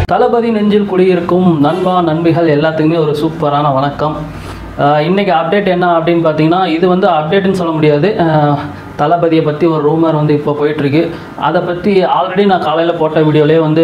தளபதி நெஞ்சில் குடியிருக்கும் நண்பா நண்பிகள் எல்லாத்துக்குமே ஒரு சூப்பரான வணக்கம் ஆஹ் இன்னைக்கு அப்டேட் என்ன அப்படின்னு பார்த்தீங்கன்னா இது வந்து அப்டேட்னு சொல்ல முடியாது ஆஹ் தளபதியை பற்றி ஒரு ரூமர் வந்து இப்போ போயிட்டுருக்கு அதை பற்றி ஆல்ரெடி நான் காலையில் போட்ட வீடியோலேயே வந்து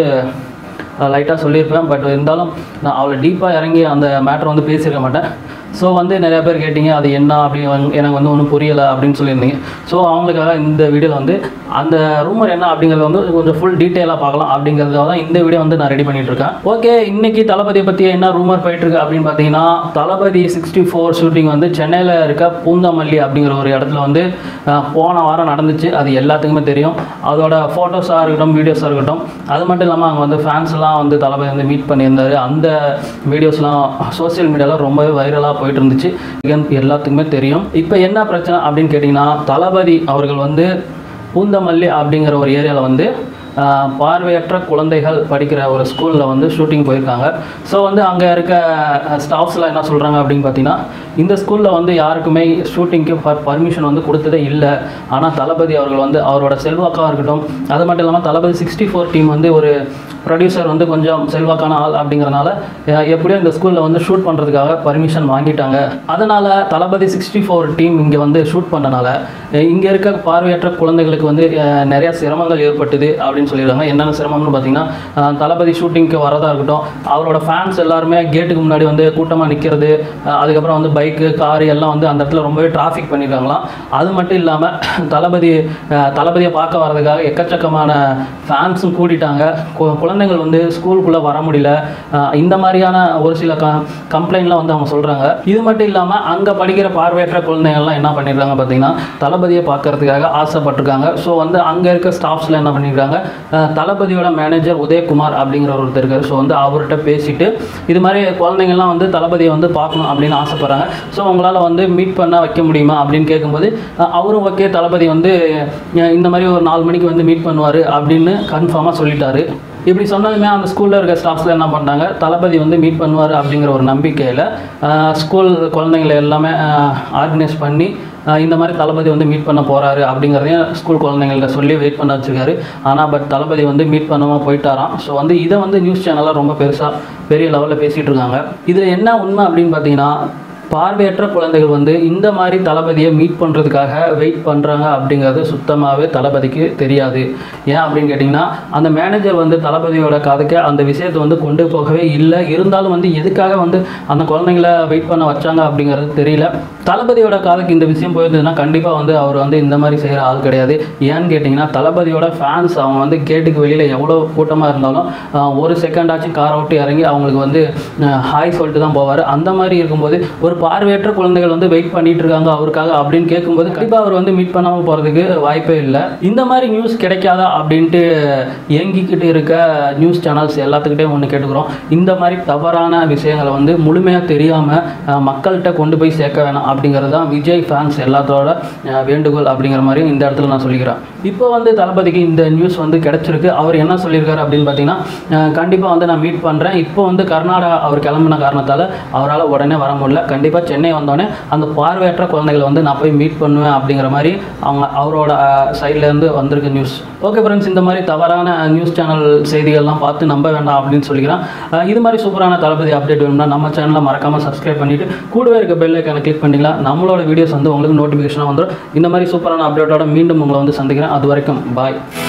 லைட்டாக சொல்லியிருப்பேன் பட் இருந்தாலும் நான் அவ்வளோ டீப்பாக இறங்கி அந்த மேட்டர் வந்து பேசியிருக்க மாட்டேன் ஸோ வந்து நிறைய பேர் கேட்டிங்க அது என்ன அப்படி வந்து எனக்கு வந்து ஒன்றும் புரியலை அப்படின்னு சொல்லியிருந்தீங்க ஸோ அவங்களுக்காக இந்த வீடியோவில் வந்து அந்த ரூமர் என்ன அப்படிங்கிறத வந்து கொஞ்சம் ஃபுல் டீட்டெயிலாக பார்க்கலாம் அப்படிங்கிறதுக்காக தான் இந்த வீடியோ வந்து நான் ரெடி பண்ணிட்டு இருக்கேன் ஓகே இன்னைக்கு தளபதியை பற்றி என்ன ரூமர் போயிட்டு இருக்கு அப்படின்னு பார்த்தீங்கன்னா தளபதி சிக்ஸ்டி ஃபோர் ஷூட்டிங் வந்து சென்னையில் இருக்க பூந்தமல்லி அப்படிங்கிற ஒரு இடத்துல வந்து அஹ், போன வாரம் நடந்துச்சு அது எல்லாத்துக்குமே தெரியும் அதோட ஃபோட்டோஸாக இருக்கட்டும் வீடியோஸாக இருக்கட்டும் அது மட்டும் இல்லாமல் அங்கே வந்து ஃபேன்ஸ்லாம் வந்து தளபதி வந்து மீட் பண்ணியிருந்தாரு அந்த வீடியோஸ்லாம் சோஷியல் மீடியாவில் ரொம்பவே வைரலாக போயிட்டு இருந்துச்சு again எல்லாத்துக்குமே தெரியும் இப்போ என்ன பிரச்சனை அப்படின்னு கேட்டிங்கன்னா தளபதி அவர்கள் வந்து பூந்தமல்லி அப்படிங்கிற ஒரு ஏரியாவில் வந்து ஆஹ், பார்வையற்ற குழந்தைகள் படிக்கிற ஒரு ஸ்கூலில் வந்து ஷூட்டிங் போயிருக்காங்க ஸோ வந்து அங்கே இருக்க ஸ்டாஃப்ஸ்லாம் என்ன சொல்கிறாங்க அப்படின்னு பார்த்தீங்கன்னா இந்த ஸ்கூலில் வந்து யாருக்குமே ஷூட்டிங்க்கு பர்மிஷன் வந்து கொடுத்ததே இல்லை ஆனால் தளபதி அவர்கள் வந்து அவரோட செல்வாக்காக இருக்கட்டும் அது மட்டும் இல்லாமல் தளபதி சிக்ஸ்டி ஃபோர் டீம் வந்து ஒரு ப்ரொடியூசர் வந்து கொஞ்சம் செல்வாக்கான ஆள் அப்படிங்கிறனால அஹ், எப்படியோ இந்த ஸ்கூலில் வந்து ஷூட் பண்ணுறதுக்காக பர்மிஷன் வாங்கிட்டாங்க அதனால் தளபதி சிக்ஸ்டி ஃபோர் டீம் இங்கே வந்து ஷூட் பண்ணனால இங்கே இருக்க பார்வையற்ற குழந்தைகளுக்கு வந்து அஹ், நிறைய சிரமங்கள் ஏற்பட்டுது அப்படின்னு சொல்லியிருக்காங்க என்னென்ன சிரமம்னு பார்த்தீங்கன்னா அஹ், தளபதி ஷூட்டிங்க்கு வரதா இருக்கட்டும் அவரோட ஃபேன்ஸ் எல்லாருமே கேட்டுக்கு முன்னாடி வந்து கூட்டமாக நிற்கிறது அதுக்கப்புறம் வந்து பைக்கு காரு எல்லாம் வந்து அந்த இடத்துல ரொம்பவே டிராஃபிக் பண்ணியிருக்காங்களாம் அது மட்டும் இல்லாமல் தளபதி அஹ், தளபதியை பார்க்க வர்றதுக்காக எக்கச்சக்கமான ஃபேன்ஸும் கூட்டிட்டாங்க கு- குழந்தைகள் வந்து ஸ்கூலுக்குள்ளே வர முடியல அஹ், இந்த மாதிரியான ஒரு சில க கம்ப்ளைண்ட்லாம் வந்து அவங்க சொல்கிறாங்க இது மட்டும் இல்லாமல் அங்கே படிக்கிற பார்வையற்ற குழந்தைகள்லாம் என்ன பண்ணியிருக்காங்க பார்த்தீங்கன்னா தளபதியை பார்க்கறதுக்காக ஆசைப்பட்டிருக்காங்க ஸோ வந்து அங்கே இருக்க ஸ்டாஃப்ஸ்லாம் என்ன பண்ணியிருக்காங்க அஹ், தளபதியோட மேனேஜர் உதயகுமார் அப்படிங்கிற ஒருத்தர் இருக்காரு ஸோ வந்து அவர்கிட்ட பேசிட்டு இது மாதிரி குழந்தைங்கள்லாம் வந்து தளபதியை வந்து பார்க்கணும் அப்படின்னு ஆசைப்படுறாங்க ஸோ உங்களால் வந்து மீட் பண்ண வைக்க முடியுமா அப்படின்னு கேட்கும்போது அஹ், அவரும் ஓகே தளபதி வந்து அஹ், இந்த மாதிரி ஒரு நாலு மணிக்கு வந்து மீட் பண்ணுவார் அப்படின்னு கன்ஃபார்மாக சொல்லிட்டாரு இப்படி சொன்னதுமே அந்த ஸ்கூலில் இருக்க ஸ்டாஃப்ஸில் என்ன பண்ணாங்க தளபதி வந்து மீட் பண்ணுவார் அப்படிங்கிற ஒரு நம்பிக்கையில் ஸ்கூல் குழந்தைங்களை எல்லாமே ஆர்கனைஸ் பண்ணி அஹ், இந்த மாதிரி தளபதி வந்து மீட் பண்ண போகிறாரு அப்படிங்கிறதையும் ஸ்கூல் குழந்தைங்கள்ட்ட சொல்லி வெயிட் பண்ண வச்சிருக்காரு ஆனால் பட் தளபதி வந்து மீட் பண்ணாமல் போயிட்டாராம் ஸோ வந்து இதை வந்து நியூஸ் சேனலாக ரொம்ப பெருசாக பெரிய லெவலில் பேசிகிட்டு இருக்காங்க இதில் என்ன உண்மை அப்படின்னு பார்த்தீங்கன்னா பார்வையற்ற குழந்தைகள் வந்து இந்த மாதிரி தளபதியை மீட் பண்ணுறதுக்காக வெயிட் பண்ணுறாங்க அப்படிங்கிறது சுத்தமாகவே தளபதிக்கு தெரியாது ஏன் அப்படின்னு கேட்டிங்கன்னா அந்த மேனேஜர் வந்து தளபதியோட கதைக்கு அந்த விஷயத்தை வந்து கொண்டு போகவே இல்லை இருந்தாலும் வந்து எதுக்காக வந்து அந்த குழந்தைங்கள வெயிட் பண்ண வச்சாங்க அப்படிங்கிறது தெரியல தளபதியோட காதுக்கு இந்த விஷயம் போயிருந்ததுன்னா கண்டிப்பாக வந்து அவர் வந்து இந்த மாதிரி செய்கிற ஆள் கிடையாது ஏன்னு கேட்டிங்கன்னா தளபதியோட ஃபேன்ஸ் அவங்க வந்து கேட்டுக்கு வெளியில் எவ்வளோ கூட்டமாக இருந்தாலும் ஆஹ், ஒரு செகண்ட் ஆச்சும் காரை விட்டு இறங்கி அவங்களுக்கு வந்து ஹாய் சொல்லிட்டு தான் போவார் அந்த மாதிரி இருக்கும்போது ஒரு பார்வையற்ற குழந்தைகள் வந்து வெயிட் பண்ணிட்டு இருக்காங்க அவருக்காக அப்படின்னு கேட்கும்போது கண்டிப்பாக அவர் வந்து மீட் பண்ணாமல் போகிறதுக்கு வாய்ப்பே இல்லை இந்த மாதிரி நியூஸ் கிடைக்காதா அப்படின்ட்டு ஏங்கிக்கிட்டு இருக்க நியூஸ் சேனல்ஸ் எல்லாத்துக்கிட்டையும் ஒன்று கேட்டுக்கிறோம் இந்த மாதிரி தவறான விஷயங்களை வந்து முழுமையாக தெரியாமல் மக்கள்கிட்ட கொண்டு போய் சேர்க்க வேணாம் அப்படிங்கிறது தான் விஜய் ஃபேன்ஸ் எல்லாத்தோட அஹ், வேண்டுகோள் அப்படிங்கிற மாதிரி இந்த இடத்துல நான் சொல்லிக்கிறேன் இப்போ வந்து தளபதிக்கு இந்த நியூஸ் வந்து கிடைச்சிருக்கு அவர் என்ன சொல்லியிருக்காரு அப்படின்னு பார்த்தீங்கன்னா கண்டிப்பாக வந்து நான் மீட் பண்ணுறேன் இப்போ வந்து கர்நாடகா அவர் கிளம்பின காரணத்தால் அவரால் உடனே வர முடியல கண்டிப்பாக சென்னை வந்தோடனே அந்த பார்வையற்ற குழந்தைகளை வந்து நான் போய் மீட் பண்ணுவேன் அப்படிங்கிற மாதிரி அவங்க அவரோட சைட்லேருந்து வந்திருக்க நியூஸ் ஓகே ஃப்ரெண்ட்ஸ் இந்த மாதிரி தவறான நியூஸ் சேனல் செய்திகள்லாம் பார்த்து நம்ப வேண்டாம் அப்படின்னு சொல்லிக்கிறேன் அஹ் இது மாதிரி சூப்பரான தளபதி அப்டேட் வேணும்னா நம்ம சேனலை மறக்காமல் சப்ஸ்கிரைப் பண்ணிட்டு கூடவே இருக்க பெல் ஐக்கானை கிளிக் பண்ணிக்கலாம் நம்மளோட வீடியோஸ் வந்து உங்களுக்கு நோட்டிஃபிகேஷனாக வந்துடும் இந்த மாதிரி சூப்பரான அப்டேட்டோட மீண்டும் உங்களை வந்து சந்திக்கிறேன் அது வரைக்கும் பாய்